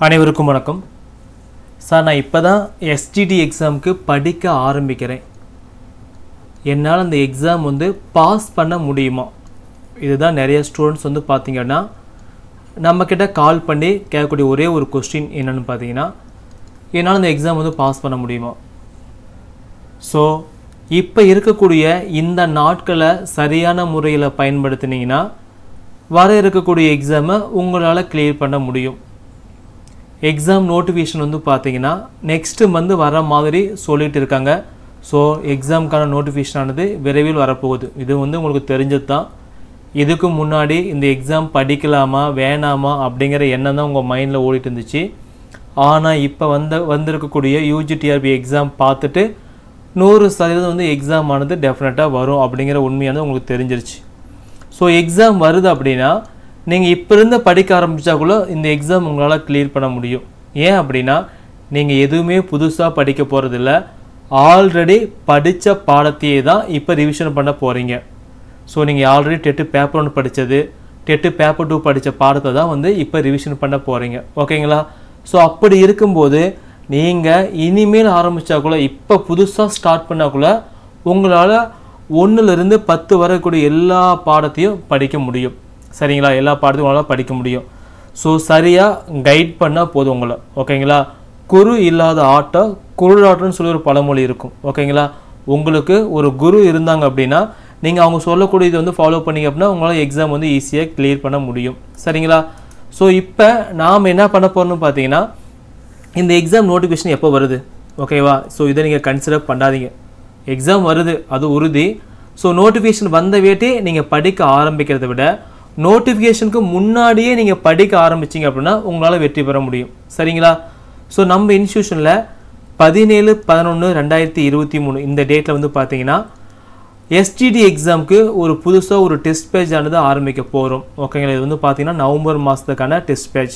அனைவருக்கும் வணக்கம் சார் நான் இப்போ தான் எஸ்டிடி எக்ஸாமுக்கு படிக்க ஆரம்பிக்கிறேன் என்னால் அந்த எக்ஸாம் வந்து பாஸ் பண்ண முடியுமா இதுதான் நிறைய ஸ்டூடெண்ட்ஸ் வந்து பார்த்தீங்கன்னா நம்மக்கிட்ட கால் பண்ணி கேட்கக்கூடிய ஒரே ஒரு கொஸ்டின் என்னன்னு பார்த்தீங்கன்னா என்னால் அந்த எக்ஸாம் வந்து பாஸ் பண்ண முடியுமா ஸோ இப்போ இருக்கக்கூடிய இந்த நாட்களை சரியான முறையில் பயன்படுத்தினீங்கன்னா வர இருக்கக்கூடிய எக்ஸாமை உங்களால் கிளியர் பண்ண முடியும் எக்ஸாம் நோட்டிஃபிகேஷன் வந்து பார்த்தீங்கன்னா நெக்ஸ்ட்டு மந்த் வர மாதிரி சொல்லிட்டு இருக்காங்க ஸோ எக்ஸாமுக்கான நோட்டிஃபிகேஷன் ஆனது விரைவில் வரப்போகுது இது வந்து உங்களுக்கு தெரிஞ்சது தான் இதுக்கு முன்னாடி இந்த எக்ஸாம் படிக்கலாமா வேணாமா அப்படிங்கிற எண்ணம் தான் உங்கள் மைண்டில் ஓடிட்டு இருந்துச்சு ஆனால் இப்போ வந்த வந்திருக்கக்கூடிய யூஜிடிஆர்பி எக்ஸாம் பார்த்துட்டு நூறு சதவீதம் வந்து எக்ஸாம் ஆனது டெஃபினட்டாக வரும் அப்படிங்கிற உண்மையானது உங்களுக்கு தெரிஞ்சிருச்சு ஸோ எக்ஸாம் வருது அப்படின்னா நீங்கள் இப்போ இருந்து படிக்க ஆரம்பித்தா கூட இந்த எக்ஸாம் உங்களால் கிளியர் பண்ண முடியும் ஏன் அப்படின்னா நீங்கள் எதுவுமே புதுசாக படிக்க போகிறதில்ல ஆல்ரெடி படித்த பாடத்தையே தான் இப்போ ரிவிஷன் பண்ண போகிறீங்க ஸோ நீங்கள் ஆல்ரெடி டெட்டு பேப்பர் ஒன்று படித்தது டெட்டு பேப்பர் டூ படித்த பாடத்தை தான் வந்து இப்போ ரிவிஷன் பண்ண போகிறீங்க ஓகேங்களா ஸோ அப்படி இருக்கும்போது நீங்கள் இனிமேல் ஆரம்பித்தா கூட இப்போ புதுசாக ஸ்டார்ட் பண்ணால் கூட உங்களால் ஒன்றுலேருந்து பத்து வரக்கூடிய எல்லா பாடத்தையும் படிக்க முடியும் சரிங்களா எல்லா பாடத்தையும் உங்களால் படிக்க முடியும் ஸோ சரியாக கைட் பண்ணால் போதும் உங்களை ஓகேங்களா குரு இல்லாத ஆட்டம் குருடாட்டம்னு சொல்லி ஒரு பழமொழி இருக்கும் ஓகேங்களா உங்களுக்கு ஒரு குரு இருந்தாங்க அப்படின்னா நீங்கள் அவங்க சொல்லக்கூடியது வந்து ஃபாலோ பண்ணீங்க அப்படின்னா உங்களால் எக்ஸாம் வந்து ஈஸியாக கிளியர் பண்ண முடியும் சரிங்களா ஸோ இப்போ நாம் என்ன பண்ண போகிறோம்னு பார்த்தீங்கன்னா இந்த எக்ஸாம் நோட்டிஃபிகேஷன் எப்போ வருது ஓகேவா ஸோ இதை நீங்கள் கன்சிடர் பண்ணாதீங்க எக்ஸாம் வருது அது உறுதி ஸோ நோட்டிஃபிகேஷன் வந்த வேட்டே நீங்கள் படிக்க ஆரம்பிக்கிறத விட நோட்டிஃபிகேஷனுக்கு முன்னாடியே நீங்கள் படிக்க ஆரம்பிச்சிங்க அப்படின்னா உங்களால் வெற்றி பெற முடியும் சரிங்களா ஸோ நம்ம இன்ஸ்டியூஷனில் பதினேழு பதினொன்று ரெண்டாயிரத்தி இருபத்தி மூணு இந்த டேட்டில் வந்து பார்த்தீங்கன்னா எஸ்டிடி எக்ஸாமுக்கு ஒரு புதுசாக ஒரு டெஸ்ட் பேஜ் ஆனது ஆரம்பிக்க போகிறோம் ஓகேங்களா இது வந்து பார்த்தீங்கன்னா நவம்பர் மாதத்துக்கான டெஸ்ட் பேஜ்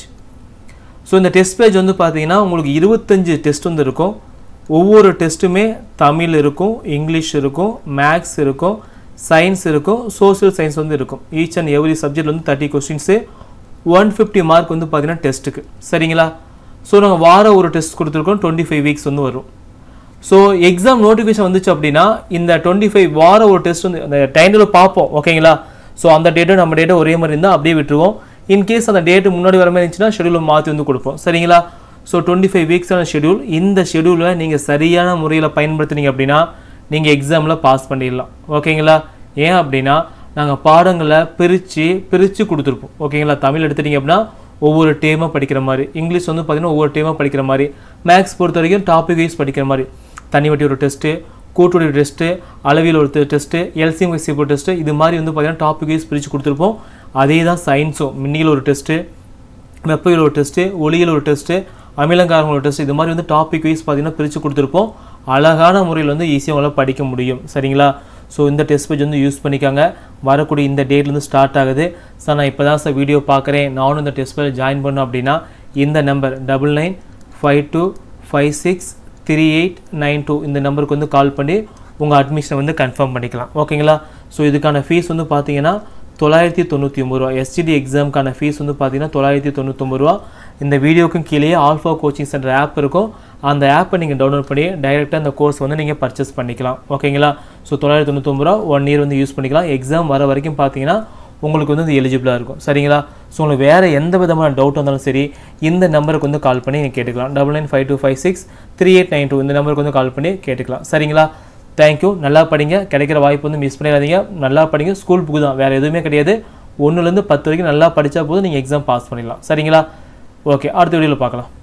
ஸோ இந்த டெஸ்ட் பேஜ் வந்து பார்த்தீங்கன்னா உங்களுக்கு இருபத்தஞ்சு டெஸ்ட் வந்து இருக்கும் ஒவ்வொரு டெஸ்ட்டுமே தமிழ் இருக்கும் இங்கிலீஷ் இருக்கும் மேக்ஸ் இருக்கும் சயின்ஸ் இருக்கும் சோஷியல் சயின்ஸ் வந்து இருக்கும் ஈச் அண்ட் எவ்ரி சப்ஜெக்ட் வந்து thirty questions one fifty mark வந்து பார்த்தீங்கன்னா டெஸ்ட்டுக்கு சரிங்களா ஸோ நாங்கள் வாரம் ஒரு டெஸ்ட் கொடுத்துருக்கோம் டுவெண்ட்டி ஃபைவ் வீக்ஸ் வந்து வரும் ஸோ எக்ஸாம் நோட்டிஃபிகேஷன் வந்துச்சு அப்படின்னா இந்த டுவெண்ட்டி ஃபைவ் வாரம் ஒரு டெஸ்ட் வந்து அந்த டைமில் பார்ப்போம் ஓகேங்களா ஸோ அந்த டேட்டும் நம்ம டேட்டும் ஒரே மாதிரி இருந்தால் அப்படியே விட்டுருவோம் இன்கேஸ் அந்த டேட்டு முன்னாடி வர மாதிரி இருந்துச்சுன்னா ஷெடியூலை மாற்றி வந்து கொடுப்போம் சரிங்களா ஸோ டுவெண்ட்டி ஃபைவ் வீக்ஸான ஷெடியூல் இந்த ஷெடியூலை நீங்கள் சரியான முறையில் பயன்படுத்துனீங்க அப்படின்னா நீங்கள் எக்ஸாமில் பாஸ் பண்ணிடலாம் ஓகேங்களா ஏன் அப்படின்னா நாங்கள் பாடங்களை பிரித்து பிரித்து கொடுத்துருப்போம் ஓகேங்களா தமிழ் எடுத்துட்டீங்க அப்படின்னா ஒவ்வொரு டேமாக படிக்கிற மாதிரி இங்கிலீஷ் வந்து பார்த்தீங்கன்னா ஒவ்வொரு டேமாக படிக்கிற மாதிரி மேக்ஸ் பொறுத்த வரைக்கும் டாபிக் வைஸ் படிக்கிற மாதிரி தனி வட்டி ஒரு டெஸ்ட்டு கூட்டுடைய டெஸ்ட்டு அளவியல் ஒரு டெஸ்ட்டு எல்சிஎம் வைசிபோ டெஸ்ட்டு இது மாதிரி வந்து பார்த்தீங்கன்னா டாபிக் வைஸ் பிரித்து கொடுத்துருப்போம் அதே தான் சயின்ஸும் மின்னியல் ஒரு டெஸ்ட்டு வெப்பவியல் ஒரு டெஸ்ட்டு ஒளியியல் ஒரு டெஸ்ட்டு அமிலங்காரங்கள் ஒரு டெஸ்ட் இது மாதிரி வந்து டாபிக் வைஸ் பார்த்தீங்கன்னா பிரித்து கொடுத்துருப்போம் அழகான முறையில் வந்து ஈஸியாக உங்களால் படிக்க முடியும் சரிங்களா ஸோ இந்த டெஸ்ட் பேஜ் வந்து யூஸ் பண்ணிக்காங்க வரக்கூடிய இந்த டேட்லேருந்து ஸ்டார்ட் ஆகுது சார் நான் இப்போ தான் சார் வீடியோ பார்க்குறேன் நானும் இந்த டெஸ்ட் பேஜ் ஜாயின் பண்ணோம் அப்படின்னா இந்த number double nine five two five six three eight nine two இந்த நம்பருக்கு வந்து கால் பண்ணி உங்கள் அட்மிஷனை வந்து கன்ஃபார்ம் பண்ணிக்கலாம் ஓகேங்களா ஸோ இதுக்கான ஃபீஸ் வந்து பார்த்தீங்கன்னா தொள்ளாயிரத்தி தொண்ணூற்றி ஒம்பது ரூபா எஸ்டிடி எக்ஸாமுக்கான ஃபீஸ் வந்து பார்த்தீங்கன்னா தொள்ளாயிரத்தி தொண்ணூத்தொம்பது ரூபா இந்த வீடியோக்கும் கீழேயே ஆல்ஃபா கோச்சிங் சென்டர் ஆப் இருக்கும் அந்த ஆப்பை நீங்கள் டவுன்லோட் பண்ணி டைரெக்டாக அந்த கோர்ஸ் வந்து நீங்கள் பர்ச்சேஸ் பண்ணிக்கலாம் ஓகேங்களா ஸோ தொள்ளாயிரத்தி தொண்ணூத்தொம்பது ரூபா ஒன் இயர் வந்து யூஸ் பண்ணிக்கலாம் எக்ஸாம் வர வரைக்கும் பார்த்தீங்கன்னா உங்களுக்கு வந்து இது எலிஜிபிளாக இருக்கும் சரிங்களா ஸோ உங்களுக்கு வேறு எந்த விதமான டவுட் வந்தாலும் சரி இந்த நம்பருக்கு வந்து கால் பண்ணி நீங்கள் கேட்டுக்கலாம் double nine five two five six three eight nine two இந்த நம்பருக்கு வந்து கால் பண்ணி கேட்டுக்கலாம் சரிங்களா தேங்க்யூ நல்லா படிங்க கிடைக்கிற வாய்ப்பு வந்து மிஸ் பண்ணிடாதீங்க நல்லா படிங்க ஸ்கூல் புக்கு தான் வேறு எதுவுமே கிடையாது ஒன்றுலேருந்து பத்து வரைக்கும் நல்லா படித்தா போதும் நீங்கள் எக்ஸாம் பாஸ் பண்ணிடலாம் சரிங்களா ஓகே அடுத்த வீடியோவில் பார்க்கலாம்